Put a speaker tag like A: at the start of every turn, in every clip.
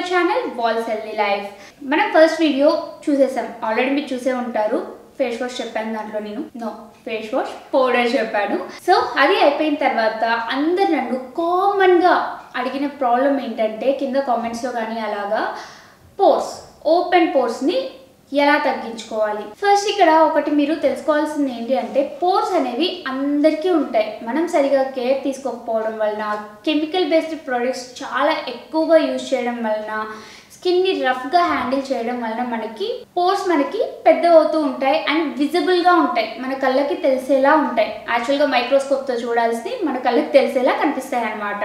A: channel Val's healthy life మనం first video చూసేసాం already మీరు చూసే ఉంటారు ఫేస్ వాష్ చెప్పాను దాంట్లో నేను నో ఫేస్ వాష్ పౌడర్ చెప్పాను సో అది అయిపోయిన తర్వాత అందరు నన్ను కామన్గా అడిగిన ప్రాబ్లం ఏంటంటే కింద కామెంట్స్లో కానీ అలాగా పోర్స్ ఓపెన్ పోర్స్ని ఎలా తగ్గించుకోవాలి ఫస్ట్ ఇక్కడ ఒకటి మీరు తెలుసుకోవాల్సింది ఏంటి అంటే పోర్స్ అనేవి అందరికీ ఉంటాయి మనం సరిగా కేర్ తీసుకోకపోవడం వలన కెమికల్ బేస్డ్ ప్రొడక్ట్స్ చాలా ఎక్కువగా యూజ్ చేయడం వలన స్కిన్ని రఫ్గా హ్యాండిల్ చేయడం వలన మనకి పోర్స్ మనకి పెద్ద అవుతూ ఉంటాయి అండ్ విజిబుల్గా ఉంటాయి మన కళ్ళకి తెలిసేలా ఉంటాయి యాక్చువల్గా మైక్రోస్కోప్తో చూడాల్సి మన కళ్ళకి తెలిసేలా కనిపిస్తాయి అన్నమాట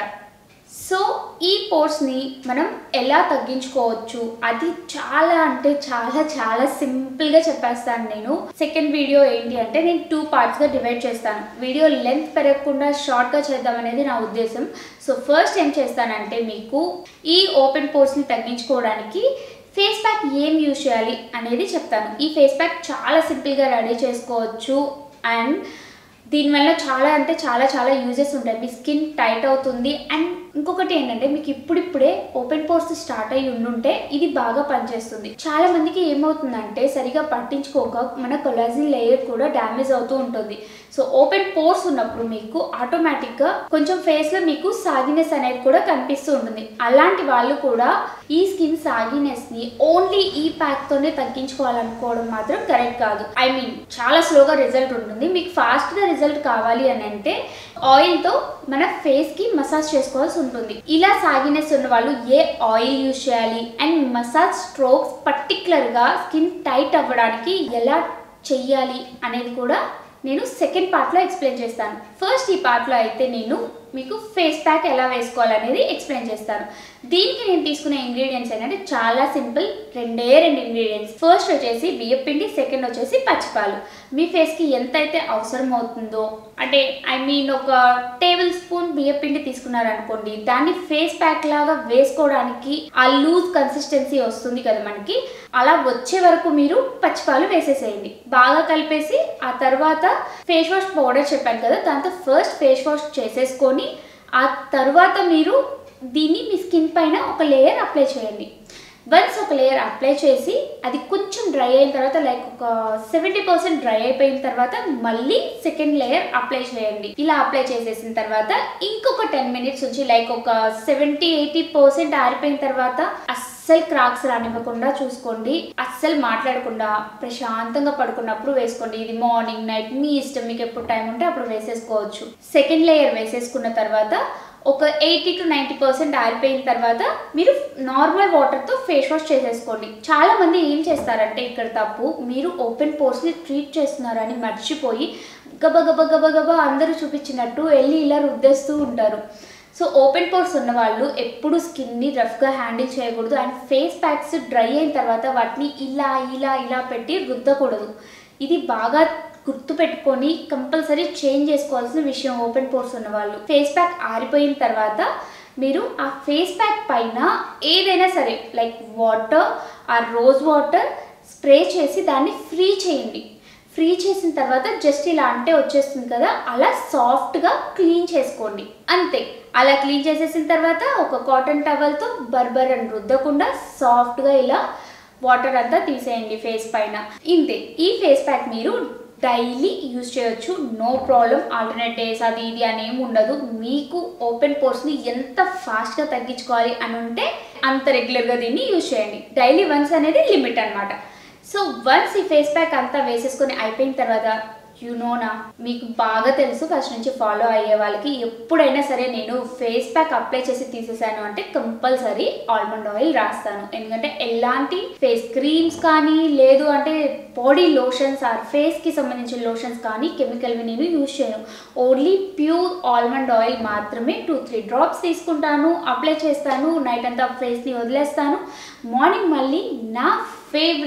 A: సో ఈ పోర్స్ని మనం ఎలా తగ్గించుకోవచ్చు అది చాలా అంటే చాలా చాలా సింపుల్గా చెప్పేస్తాను నేను సెకండ్ వీడియో ఏంటి అంటే నేను టూ పార్ట్స్గా డివైడ్ చేస్తాను వీడియో లెంత్ పెరగకుండా షార్ట్గా చేద్దామనేది నా ఉద్దేశం సో ఫస్ట్ ఏం చేస్తానంటే మీకు ఈ ఓపెన్ పోర్స్ని తగ్గించుకోవడానికి ఫేస్ ప్యాక్ ఏం యూజ్ చేయాలి అనేది చెప్తాను ఈ ఫేస్ ప్యాక్ చాలా సింపుల్గా రెడీ చేసుకోవచ్చు అండ్ దీనివల్ల చాలా అంటే చాలా చాలా యూజెస్ ఉంటాయి మీ స్కిన్ టైట్ అవుతుంది అండ్ ఇంకొకటి ఏంటంటే మీకు ఇప్పుడిప్పుడే ఓపెన్ పోర్స్ స్టార్ట్ అయ్యి ఉండుంటే ఇది బాగా పనిచేస్తుంది చాలా మందికి ఏమవుతుందంటే సరిగా పట్టించుకోక మన కొలాజిన్ లేయర్ కూడా డ్యామేజ్ అవుతూ ఉంటుంది సో ఓపెన్ పోర్స్ ఉన్నప్పుడు మీకు ఆటోమేటిక్గా కొంచెం ఫేస్లో మీకు సాగినెస్ అనేది కూడా కనిపిస్తూ ఉంటుంది అలాంటి వాళ్ళు కూడా ఈ స్కిన్ సాగినెస్ని ఓన్లీ ఈ ప్యాక్తోనే తగ్గించుకోవాలనుకోవడం మాత్రం కరెక్ట్ కాదు ఐ మీన్ చాలా స్లోగా రిజల్ట్ ఉంటుంది మీకు ఫాస్ట్గా రిజల్ట్ కావాలి అని అంటే ఆయిల్తో మన ఫేస్కి మసాజ్ చేసుకోవాల్సి ఉంటుంది ఇలా సాగినెస్ ఉన్న వాళ్ళు ఏ ఆయిల్ యూజ్ చేయాలి అండ్ మసాజ్ స్ట్రోక్స్ పర్టికులర్గా స్కిన్ టైట్ అవ్వడానికి ఎలా చెయ్యాలి అనేది కూడా నేను సెకండ్ పార్ట్లో ఎక్స్ప్లెయిన్ చేస్తాను ఫస్ట్ ఈ పార్ట్లో అయితే నేను మీకు ఫేస్ ప్యాక్ ఎలా వేసుకోవాలనేది ఎక్స్ప్లెయిన్ చేస్తాను దీనికి నేను తీసుకునే ఇంగ్రీడియంట్స్ ఏంటంటే చాలా సింపుల్ రెండే రెండు ఇంగ్రీడియంట్స్ ఫస్ట్ వచ్చేసి బియ్యం పిండి సెకండ్ వచ్చేసి పచ్చిపాలు మీ ఫేస్కి ఎంత అయితే అవసరం అవుతుందో అంటే ఐ మీన్ ఒక టేబుల్ స్పూన్ బియ్యం పిండి తీసుకున్నారనుకోండి దాన్ని ఫేస్ ప్యాక్ లాగా వేసుకోవడానికి ఆ లూజ్ కన్సిస్టెన్సీ వస్తుంది కదా మనకి అలా వచ్చే వరకు మీరు పచ్చిపాలు వేసేసేయండి బాగా కలిపేసి ఆ తర్వాత ఫేస్ వాష్ పౌడర్ చెప్పాను కదా దాంతో ఫస్ట్ ఫేస్ వాష్ చేసేసుకొని ఆ తర్వాత మీరు దీన్ని మీ స్కిన్ పైన ఒక లేయర్ అప్లై చేయండి వన్స్ ఒక లేయర్ అప్లై చేసి అది కొంచెం డ్రై అయిన తర్వాత లైక్ ఒక సెవెంటీ పర్సెంట్ డ్రై అయిపోయిన తర్వాత మళ్ళీ సెకండ్ లేయర్ అప్లై చేయండి ఇలా అప్లై చేసేసిన తర్వాత ఇంకొక టెన్ మినిట్స్ ఉంచి లైక్ ఒక సెవెంటీ ఎయిటీ పర్సెంట్ ఆరిపోయిన తర్వాత అస్సలు క్రాక్స్ రానివ్వకుండా చూసుకోండి అస్సలు మాట్లాడకుండా ప్రశాంతంగా పడుకున్నప్పుడు వేసుకోండి ఇది మార్నింగ్ నైట్ మీ ఇష్టం మీకు ఎప్పుడు టైం ఉంటే అప్పుడు వేసేసుకోవచ్చు సెకండ్ లేయర్ వేసేసుకున్న తర్వాత ఒక ఎయిటీ టు నైంటీ పర్సెంట్ ఆరిపోయిన తర్వాత మీరు నార్మల్ వాటర్తో ఫేస్ వాష్ చేసేసుకోండి చాలా మంది ఏం చేస్తారంటే ఇక్కడ తప్పు మీరు ఓపెన్ పోర్స్ని ట్రీట్ చేస్తున్నారని మర్చిపోయి గబ గబ గబ గబ అందరూ చూపించినట్టు వెళ్ళి ఇలా రుద్దేస్తూ ఉంటారు సో ఓపెన్ పోర్స్ ఉన్న వాళ్ళు ఎప్పుడు స్కిన్ని రఫ్గా హ్యాండిల్ చేయకూడదు అండ్ ఫేస్ ప్యాక్స్ డ్రై అయిన తర్వాత వాటిని ఇలా ఇలా ఇలా పెట్టి రుద్దకూడదు ఇది బాగా గుర్తు పెట్టుకొని కంపల్సరీ చేంజ్ చేసుకోవాల్సిన విషయం ఓపెన్ పోర్స్ ఉన్న వాళ్ళు ఫేస్ ప్యాక్ ఆరిపోయిన తర్వాత మీరు ఆ ఫేస్ ప్యాక్ పైన ఏదైనా సరే లైక్ వాటర్ ఆ రోజ్ వాటర్ స్ప్రే చేసి దాన్ని ఫ్రీ చేయండి ఫ్రీ చేసిన తర్వాత జస్ట్ ఇలా అంటే వచ్చేస్తుంది కదా అలా సాఫ్ట్గా క్లీన్ చేసుకోండి అంతే అలా క్లీన్ చేసేసిన తర్వాత ఒక కాటన్ టవల్తో బర్బర్ అని రుద్దకుండా సాఫ్ట్గా ఇలా వాటర్ అంతా తీసేయండి ఫేస్ పైన ఇంతే ఈ ఫేస్ ప్యాక్ మీరు డైలీ యూజ్ చేయొచ్చు నో ప్రాబ్లం ఆల్టర్నేట్ డేస్ అది ఇది అని ఏమి ఉండదు మీకు ఓపెన్ పోర్స్ని ఎంత ఫాస్ట్గా తగ్గించుకోవాలి అని ఉంటే అంత రెగ్యులర్గా దీన్ని యూజ్ చేయండి డైలీ వన్స్ అనేది లిమిట్ అనమాట సో వన్స్ ఈ ఫేస్ ప్యాక్ అంతా వేసేసుకొని అయిపోయిన తర్వాత యు నోనా మీకు బాగా తెలుసు ఫస్ట్ నుంచి ఫాలో అయ్యే వాళ్ళకి ఎప్పుడైనా సరే నేను ఫేస్ ప్యాక్ అప్లై చేసి తీసేసాను అంటే కంపల్సరీ ఆల్మండ్ ఆయిల్ రాస్తాను ఎందుకంటే ఎలాంటి ఫేస్ క్రీమ్స్ కానీ లేదు అంటే బాడీ లోషన్స్ ఆర్ ఫేస్కి సంబంధించిన లోషన్స్ కానీ కెమికల్వి నేను యూజ్ చేయను ఓన్లీ ప్యూర్ ఆల్మండ్ ఆయిల్ మాత్రమే టూ త్రీ డ్రాప్స్ తీసుకుంటాను అప్లై చేస్తాను నైట్ అంతా ఫేస్ని వదిలేస్తాను మార్నింగ్ మళ్ళీ నా ఫేవరెట్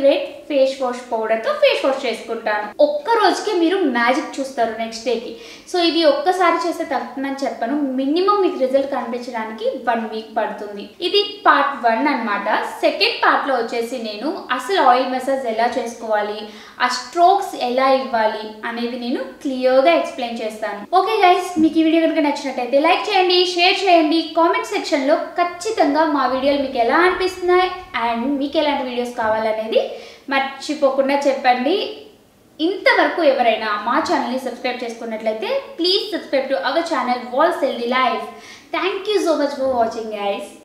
A: ఫేస్ వాష్ పౌడర్తో ఫేస్ వాష్ చేసుకుంటాను ఒక్క రోజుకే మీరు మ్యాజిక్ చూస్తారు నెక్స్ట్ డేకి సో ఇది ఒక్కసారి చేస్తే తప్పనని చెప్పను మినిమం మీకు రిజల్ట్ కనిపించడానికి వన్ వీక్ పడుతుంది ఇది పార్ట్ వన్ అన్నమాట సెకండ్ పార్ట్లో వచ్చేసి నేను అసలు ఆయిల్ మసాజ్ ఎలా చేసుకోవాలి ఆ స్ట్రోక్స్ ఎలా ఇవ్వాలి అనేది నేను క్లియర్గా ఎక్స్ప్లెయిన్ చేస్తాను ఓకే గైస్ మీకు ఈ వీడియో కనుక నచ్చినట్టయితే లైక్ చేయండి షేర్ చేయండి కామెంట్ సెక్షన్లో ఖచ్చితంగా మా వీడియోలు మీకు ఎలా అనిపిస్తున్నాయి అండ్ మీకు ఎలాంటి వీడియోస్ కావాలనేది మర్చిపోకుండా చెప్పండి ఇంతవరకు ఎవరైనా మా ఛానల్ని సబ్స్క్రైబ్ చేసుకున్నట్లయితే please subscribe to our channel Val's healthy life thank you so much for watching guys